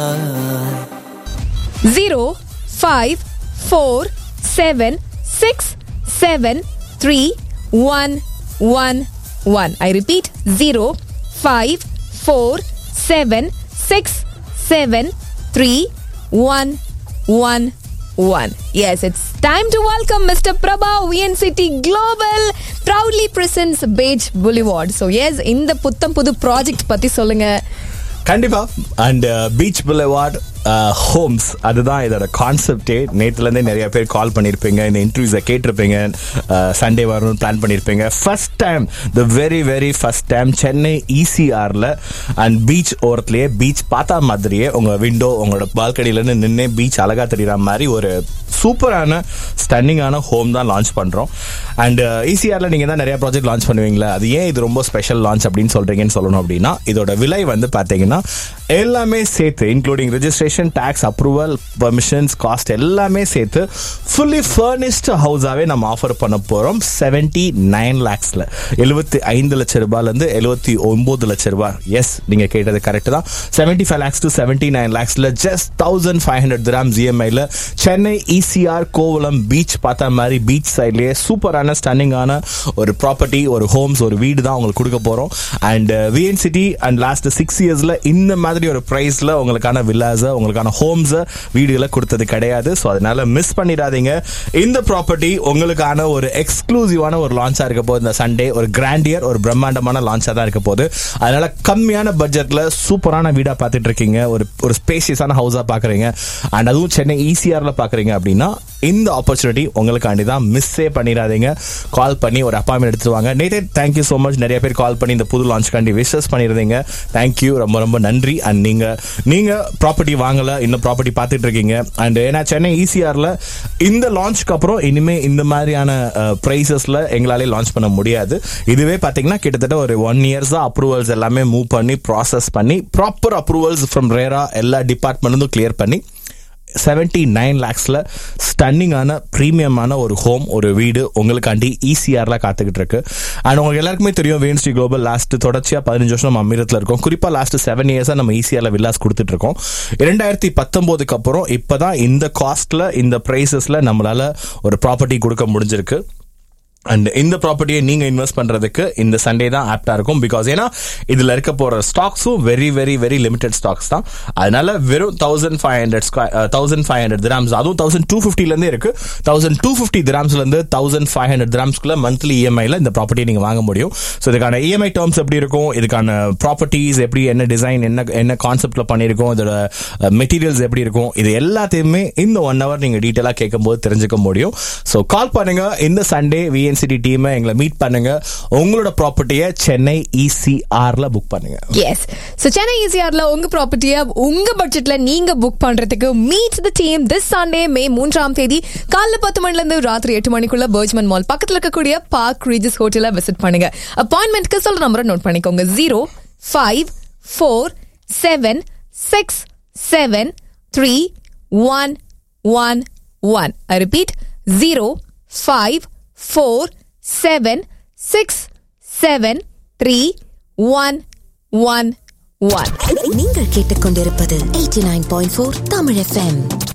Zero five four seven six seven three one one one I repeat zero five four seven six seven three one one one. Yes, it's time to welcome Mr. Prabha VNCT Global proudly presents Beige Boulevard. So yes, இந்த புத்தம் புது project பத்தி சொல்லுங்க கண்டிப்பா and beach boulevard Holmes அதுதான் இதோட கான்செப்டே நேற்றுலேருந்தே நிறைய பேர் கால் பண்ணியிருப்பீங்க இந்த இன்டர்வியூஸை கேட்டிருப்பீங்க சண்டே வரணும்னு பிளான் பண்ணியிருப்பீங்க first time the very very first time Chennai இசிஆரில் அண்ட் பீச் ஓரத்துலேயே பீச் பார்த்தா மாதிரியே உங்கள் விண்டோ உங்களோட பால்கனிலேருந்து நின்று பீச் அழகாக தெரியுற மாதிரி ஒரு சூப்பரான ஸ்டன்னிங்கான ஹோம் தான் லான்ச் பண்ணுறோம் அண்ட் இசிஆரில் நீங்கள் தான் நிறைய ப்ராஜெக்ட் லான்ச் பண்ணுவீங்களா அது ஏன் இது ரொம்ப ஸ்பெஷல் லான்ச் அப்படின்னு சொல்கிறீங்கன்னு சொல்லணும் அப்படின்னா இதோட விலை வந்து பார்த்தீங்கன்னா எல்லாமே சேர்த்து including registration tax approval permissions cost எல்லாமே சேர்த்து ஃபுல்லி ஃபர்னிஷ்டு ஹவுஸாகவே நம்ம ஆஃபர் பண்ண போகிறோம் செவன்டி நைன் லேக்ஸில் எழுபத்தி ஐந்து லட்ச ரூபாயிலேருந்து எழுபத்தி ஒன்பது லட்ச ரூபாய் எஸ் நீங்கள் கேட்டது கரெக்ட் தான் seventy five lakhs to seventy nine லேக்ஸில் just thousand five hundred grams இஎம்ஐயில் சென்னை இசிஆர் கோவலம் பீச் பார்த்த மாதிரி பீச் சைட்லேயே சூப்பரான ஸ்டன்னிங்கான ஒரு ப்ராப்பர்ட்டி ஒரு ஹோம்ஸ் ஒரு வீடு தான் உங்களுக்கு கொடுக்க போகிறோம் and VN city and last six இயர்ஸில் இந்த மாதிரி ஒரு ப்ரைஸில் உங்களுக்கான வில்லாஸை உங்களுக்கான ஹோம்ஸை வீடுகளை கொடுத்தது கிடையாது ஸோ அதனால மிஸ் பண்ணிடாதீங்க இந்த ப்ராப்பர்ட்டி உங்களுக்கான ஒரு எக்ஸ்க்ளூசிவான ஒரு லான்ச்சாக இருக்க போது இந்த சண்டே ஒரு கிராண்டியர் ஒரு பிரம்மாண்டமான லான்ச்சாக தான் இருக்க போகுது அதனால கம்மியான பட்ஜெட்டில் சூப்பரான வீடாக பார்த்துட்டு இருக்கீங்க ஒரு ஒரு ஸ்பேசியஸான ஹவுஸாக பார்க்குறீங்க அண்ட் அதுவும் சென்னை ஈசிஆரில் பார்க்குறீங்க அப்படின்னா இந்த ஆப்பர்ச்சுனிட்டி உங்களுக்காண்டி தான் மிஸ்ஸே பண்ணிடாதீங்க கால் பண்ணி ஒரு அப்பாயின்மெண்ட் எடுத்துருவாங்க நேத்தே தேங்க்யூ ஸோ மச் நிறைய பேர் கால் பண்ணி இந்த புது லான்ச்காண்டி விஷஸ் பண்ணியிருந்தீங்க தேங்க்யூ ரொம்ப ரொம்ப நன்றி அண்ட் நீங்க நீங்க ப்ராப்பர்ட்டி வாங்கல இன்னும் ப்ராப்பர்ட்டி பார்த்துட்டு இருக்கீங்க அண்ட் ஏன்னா சென்னை இசிஆர்ல இந்த லான்ச்க்கு அப்புறம் இனிமே இந்த மாதிரியான ப்ரைசஸ்ல எங்களாலே லான்ச் பண்ண முடியாது இதுவே பார்த்தீங்கன்னா கிட்டத்தட்ட ஒரு ஒன் இயர்ஸ் அப்ரூவல்ஸ் எல்லாமே மூவ் பண்ணி ப்ராசஸ் பண்ணி ப்ராப்பர் அப்ரூவல்ஸ் ஃப்ரம் ரேரா எல்லா டிபார்ட்மெண்ட்டும் கிளியர் பண்ணி செவன்டி நைன் லேக்ஸில் ஸ்டன்னிங்கான ப்ரீமியமான ஒரு ஹோம் ஒரு வீடு உங்களுக்காண்டி ஈசிஆர்ல காத்துக்கிட்டு இருக்கு அண்ட் உங்களுக்கு எல்லாருக்குமே தெரியும் வேன்ஸ்டி குளோபல் லாஸ்ட் தொடர்ச்சியாக பதினஞ்சு வருஷம் நம்ம அமீரத்தில் இருக்கோம் குறிப்பாக லாஸ்ட் செவன் இயர்ஸாக நம்ம ஈசிஆர்ல வில்லாஸ் கொடுத்துட்டு இருக்கோம் இரண்டாயிரத்தி பத்தொம்போதுக்கு அப்புறம் இப்போதான் இந்த காஸ்ட்ல இந்த ப்ரைஸஸ்ல நம்மளால ஒரு ப்ராப்பர்ட்டி கொடுக்க முடிஞ்சிருக்கு அண்ட் இந்த ப்ராப்பர்ட்டியை நீங்க இன்வெஸ்ட் பண்றதுக்கு இந்த சண்டே தான் ஆப்டா இருக்கும் பிகாஸ் ஏன்னா இதுல இருக்க போற ஸ்டாக்ஸும் very very very limited stocks தான் அதனால வெறும் thousand five hundred thousand five hundred grams அதுவும் தௌசண்ட் டூ ஃபிஃப்டில இருந்து இருக்கு தௌசண்ட் டூ ஃபிஃப்டி கிராம்ஸ்ல இருந்து தௌசண்ட் ஃபைவ் ஹண்ட்ரட் கிராம்ஸ்க்குள்ள மந்த்லி இஎம்ஐல இந்த ப்ராப்பர்ட்டியை நீங்க வாங்க முடியும் ஸோ இதுக்கான இஎம்ஐ டேர்ம்ஸ் எப்படி இருக்கும் இதுக்கான ப்ராப்பர்ட்டிஸ் எப்படி என்ன டிசைன் என்ன என்ன கான்செப்ட்ல பண்ணிருக்கோம் இதோட மெட்டீரியல்ஸ் எப்படி இருக்கும் இது எல்லாத்தையுமே இந்த ஒன் ஹவர் நீங்க டீட்டெயிலா கேட்கும் போது தெரிஞ்சுக்க முடியும் ஸோ கால் பண்ணுங்க இந்த சண்டே விஎன்சிடி டீமை எங்களை மீட் பண்ணுங்க உங்களோட ப்ராப்பர்ட்டியை சென்னை இசிஆர்ல புக் பண்ணுங்க எஸ் ஸோ சென்னை ஈசிஆர்ல உங்க ப்ராப்பர்ட்டியை உங்க பட்ஜெட்ல நீங்க புக் பண்றதுக்கு meet the team this Sunday மே மூன்றாம் தேதி காலைல பத்து மணில இருந்து ராத்திரி எட்டு மணிக்குள்ள பர்ஜ்மன் மால் பக்கத்துல இருக்கக்கூடிய பார்க் ரீஜஸ் ஹோட்டல விசிட் பண்ணுங்க அப்பாயின்மெண்ட்க்கு சொல்ற நம்பரை நோட் பண்ணிக்கோங்க zero five four seven six seven three one one one I repeat zero five four seven six seven three one one one நீங்கள் கேட்டுக்கொண்டிருப்பது 89.4 தமிழ் எஃப்எம்